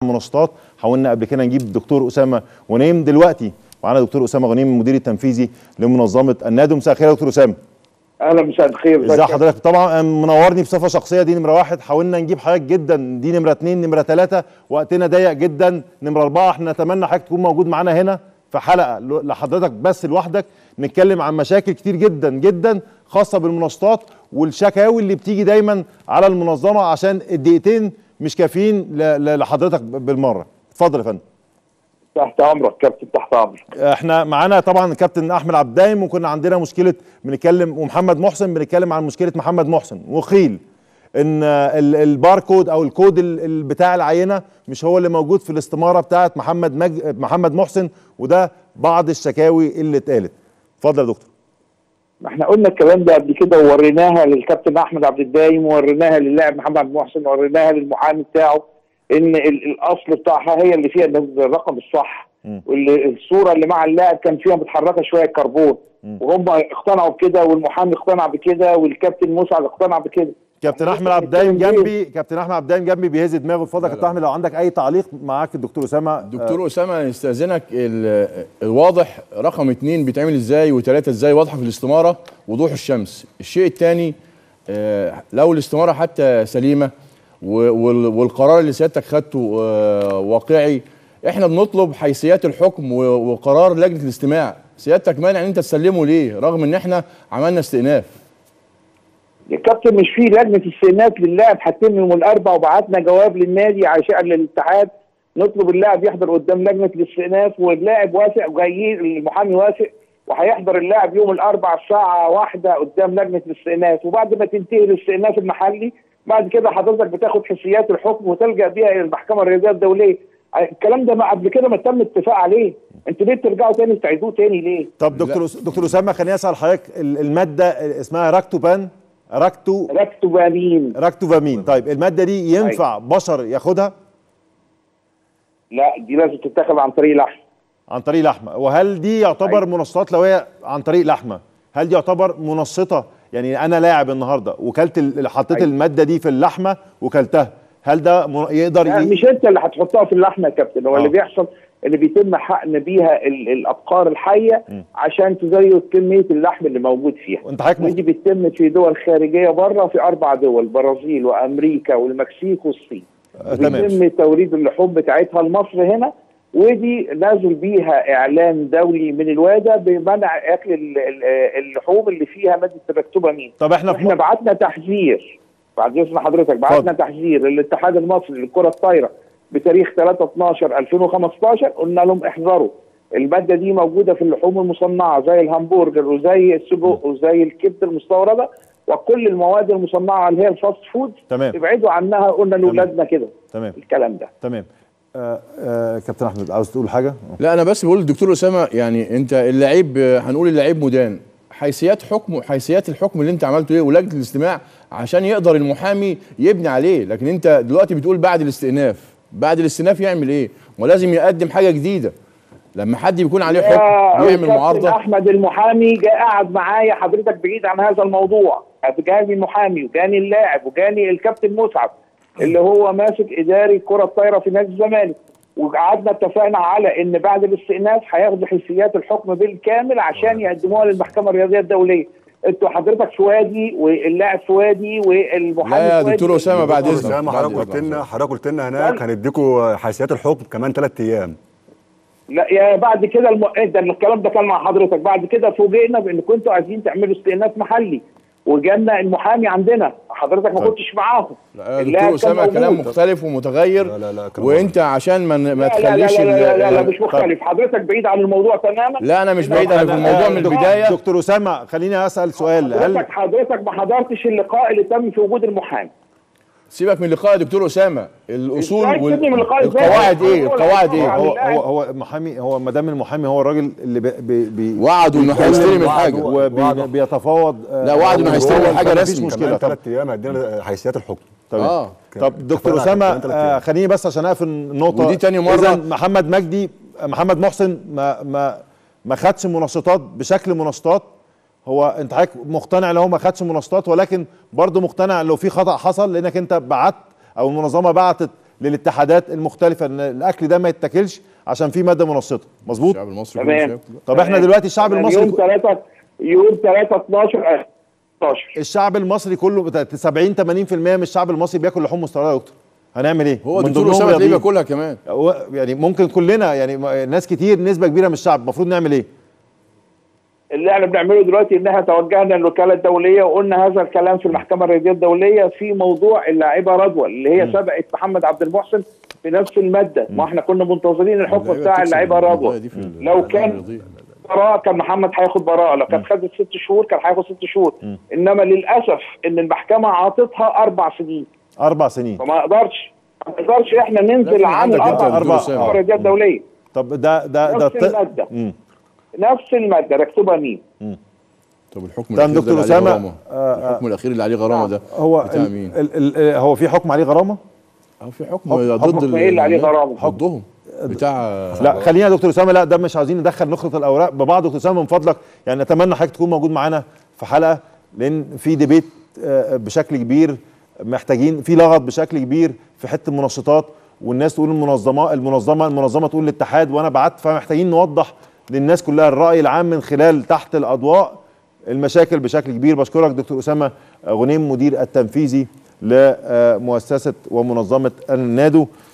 منشطات حاولنا قبل كده نجيب الدكتور اسامه غنيم دلوقتي معانا دكتور اسامه غنيم المدير التنفيذي لمنظمه النادي مساء الخير يا دكتور اسامه اهلا مساء الخير ازي حضرتك طبعا منورني بصفه شخصيه دي نمره واحد حاولنا نجيب حضرتك جدا دي نمره اتنين نمره ثلاثه وقتنا ضيق جدا نمره اربعه احنا نتمنى حضرتك تكون موجود معانا هنا في حلقه لحضرتك بس لوحدك نتكلم عن مشاكل كتير جدا جدا خاصه بالمنشطات والشكاوي اللي بتيجي دايما على المنظمه عشان الدقيقتين مش كافيين لحضرتك بالمره اتفضل يا فندم تحت امرك كابتن تحت امرك احنا معانا طبعا الكابتن احمد عبد الدايم وكنا عندنا مشكله بنتكلم ومحمد محسن بنتكلم عن مشكله محمد محسن وقيل ان الباركود او الكود بتاع العينه مش هو اللي موجود في الاستماره بتاعه محمد مج... محمد محسن وده بعض الشكاوي اللي اتقالت اتفضل يا دكتور ما احنا قلنا الكلام ده قبل كده ووريناها للكابتن احمد عبد الدايم ووريناها للاعب محمد محسن ووريناها للمحامي بتاعه ان الاصل بتاعها هي اللي فيها الرقم الصح واللي الصوره اللي مع اللاعب كان فيها متحركه شويه كربون وهم اقتنعوا بكده والمحامي اقتنع بكده والكابتن مسعد اقتنع بكده كابتن احمد عبد الدايم جنبي كابتن احمد عبد الدايم جنبي بيهز دماغه اتفضل كابتن احمد لو عندك اي تعليق معاك الدكتور اسامه دكتور اسامه نستاذنك الواضح رقم اثنين بيتعمل ازاي وثلاثه ازاي واضحه في الاستماره وضوح الشمس الشيء الثاني لو الاستماره حتى سليمه والقرار اللي سيادتك خدته واقعي احنا بنطلب حيثيات الحكم وقرار لجنه الاستماع سيادتك مانع ان انت تسلمه ليه رغم ان احنا عملنا استئناف يا كابتن مش في لجنه استئناف للاعب هتتم يوم الاربعاء وبعتنا جواب للنادي عشان للاتحاد نطلب اللاعب يحضر قدام لجنه الاستئناف واللاعب وافق وجايين المحامي وافق وهيحضر اللاعب يوم الاربعاء الساعه واحدة قدام لجنه الاستئناف وبعد ما تنتهي الاستئناف المحلي بعد كده حضرتك بتاخد حسيات الحكم وتلجا بيها الى المحكمه الرياضيه الدوليه الكلام ده ما قبل كده ما تم اتفاق عليه انتوا ليه بترجعوا تاني تعيدوه تاني ليه طب دكتور أس... دكتور اسامه خليني اسال حضرتك الماده اسمها راكتوبان راكتو راكتوبامين راكتوفامين طيب الماده دي ينفع أي. بشر ياخدها لا دي لازم تتاخد عن طريق لحم عن طريق لحمه وهل دي يعتبر أي. منشطات لو هي عن طريق لحمه هل دي يعتبر منشطه يعني انا لاعب النهارده وكلت ال... حطيت أي. الماده دي في اللحمه وكلتها هل ده م... يقدر ي... مش انت اللي هتحطها في اللحمه يا كابتن هو اللي بيحصل اللي بيتم حقن بيها ال... الابقار الحيه م. عشان تزود كميه اللحم اللي موجود فيها وانت حضرتك ودي بتتم في دول خارجيه بره في اربع دول البرازيل وامريكا والمكسيك والصين آه تمام بيتم توريد اللحوم بتاعتها لمصر هنا ودي نازل بيها اعلان دولي من الواده بمنع اكل اللحوم اللي فيها ماده الراكتوبامين طب احنا احنا بعتنا تحذير بعد اذن حضرتك بعتنا تحذير للاتحاد المصري للكره الطايره بتاريخ 3 12 2015 قلنا لهم احذروا الماده دي موجوده في اللحوم المصنعه زي الهمبرجر وزي السجق وزي الكبده المستورده وكل المواد المصنعه اللي هي الفاست فود تمام ابعدوا عنها قلنا لاولادنا كده تمام الكلام ده تمام آه آه كابتن احمد عاوز تقول حاجه لا انا بس بقول للدكتور اسامه يعني انت اللعيب هنقول اللعيب مدان حيثيات حكم حيثيات الحكم اللي انت عملته ايه ولجنه الاستماع عشان يقدر المحامي يبني عليه لكن انت دلوقتي بتقول بعد الاستئناف بعد الاستئناف يعمل ايه ولازم يقدم حاجه جديده لما حد بيكون عليه حكم يعمل معارضه احمد المحامي جاء قعد معايا حضرتك بعيد عن هذا الموضوع جاني المحامي وجاني اللاعب وجاني الكابتن مسعد اللي هو ماسك اداري كره الطايره في نادي الزمالك وقعدنا اتفقنا على ان بعد الاستئناف هياخدوا حيثيات الحكم بالكامل عشان يقدموها للمحكمه الرياضيه الدوليه انتوا حضرتك في وادي واللاعب في وادي والمحامي لا يا في دكتور وادي. اسامه بعد اذنك اسامه بعد حضرتك إذنك. قلت لنا حضرتك قلت لنا هناك هنديكوا حيثيات الحكم كمان ثلاث ايام لا يا بعد كده الم... ده الكلام ده كان مع حضرتك بعد كده فوجئنا بان كنتوا عايزين تعملوا استئناف محلي وجالنا المحامي عندنا حضرتك ما طيب. كنتش معاهم لا يا اللاعب دكتور كان اسامه كلام موجود. مختلف ومتغير لا لا لا كلام وانت عشان ما ما لا لا تخليش لا لا, لا, لا, لا ال- مش مختلف حضرتك بعيد عن الموضوع تماما لا انا مش بعيد عن الموضوع من البدايه دكتور اسامه خليني اسال سؤال هل حضرتك حضرتك ما حضرتش اللقاء اللي تم في وجود المحامي سيبك من لقاء يا دكتور اسامه الاصول إزاي تسيبني من اللقاء إزاي؟ والقواعد ايه هو القواعد ايه هو اللاعب. هو هو محامي هو ما دام المحامي هو الراجل اللي بي بي بي وعدوا انه هيستلم الحاجه وبيتفاوض لا وعد انه هيستلم حاجه مفيش رسمي مشكله كمان طب ثلاث ايام هيدينا حيثيات الحكم تمام اه طب دكتور اتفقنا على اسامه كمان تلات آه أيام. خليني بس عشان اقفل النقطه ودي تاني مرة. إذن محمد مجدي محمد محسن ما ما ما خدش منشطات بشكل منشطات هو انت حضرتك مقتنع ان هو ما خدش منشطات ولكن برضه مقتنع لو في خطا حصل لانك انت بعت او المنظمه بعتت للاتحادات المختلفه ان الاكل ده ما يتاكلش عشان فيه ماده منشطه مظبوط الشعب المصري تمام. كله شايف كده. طب احنا دلوقتي الشعب تمام. المصري يوم 3 يوم 3 12 12 الشعب المصري كله بتا- 70 80% من الشعب المصري بياكل لحوم مستورده يا دكتور هنعمل ايه هو من دكتور ضمنهم اسامه تلاقيه رياضيين. بياكلها كمان هو يعني ممكن كلنا يعني م- ناس كتير نسبه كبيره من الشعب المفروض نعمل ايه اللي احنا بنعمله دلوقتي ان احنا توجهنا للوكاله الدوليه وقلنا هذا الكلام في المحكمه الرياضيه الدوليه في موضوع اللاعبه رضوى اللي هي سبقت محمد عبد المحسن بنفس الماده ما احنا كنا منتظرين الحكم اللعيبة بتاع بتكسب اللاعبه القضايا رضوى دي في ال- لو الألعاب كان الرياضية. براءة كان محمد هياخد براءة لو كانت خدت ست شهور كان هياخد ست شهور انما للاسف ان المحكمة عاطتها اربع سنين اربع سنين فما نقدرش ما نقدرش احنا ننزل لكن عن عندك انت الاربع دكتور سنين أسامة. الرياضية الدولية طب ده ده ده نفس المادة مم. نفس المادة مكتوبة مين طب الحكم تمام الاخير دكتور ده اللي عليه أسامة. غرامه الحكم الاخير اللي عليه غرامه ده هو بتاع ال مين؟ ال ال هو في حكم عليه غرامه هو في حكم حكم- ضد حكم ايه اللي عليه غرامة؟ ضدهم بتاع لا خلينا يا دكتور اسامه لا ده مش عايزين ندخل نخلط الاوراق ببعض دكتور اسامه من فضلك يعني نتمنى حضرتك تكون موجود معانا في حلقه لان في ديبيت آه، بشكل كبير محتاجين في لغط بشكل كبير في حته المنشطات والناس تقول المنظمه المنظمه المنظمه تقول الاتحاد وانا بعت فمحتاجين نوضح للناس كلها الراي العام من خلال تحت الاضواء المشاكل بشكل كبير بشكرك دكتور اسامه غنيم مدير التنفيذي لمؤسسه ومنظمه النادو